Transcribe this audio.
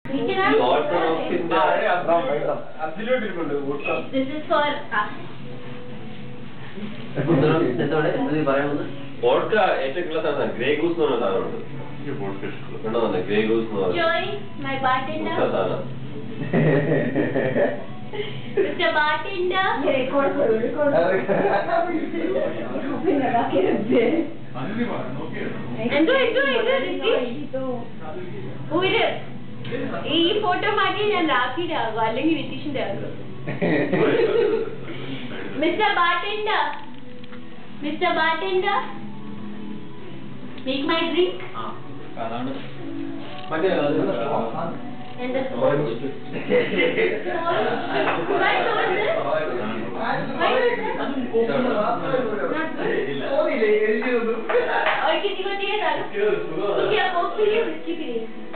ഓർത്തഡോക്സിന്റെ അതിലോട്ടിരിപ്പുണ്ട് This is for us. എന്തോടെ എന്ത് പറയാമെന്ന് vodka ഏറ്റവും ഉള്ള സാധനം ഗ്രേ ഗൂസ് എന്ന് പറഞ്ഞ സാധനമുണ്ട് ഉണ്ടോ തന്നെ ഗ്രേ ഗൂസ് എന്ന് പറഞ്ഞ Joy, my ഉച്ച bartender. സാധനം Mr. Bartender. record करो record പിന്നെ ബാക്കി രണ്ടേ എന്തോ എന്തോ എന്തോ ഒരു ഈ ഫോട്ടോ മാറ്റി ഞാൻ രാഖിയുടെ ആകും അല്ലെങ്കിൽ നിതീഷിന്റെ ആകും mister bartender mister bartender make my drink മറ്റേ എന്റെ और किसी को दिया था क्या कॉफी लिया उसकी भी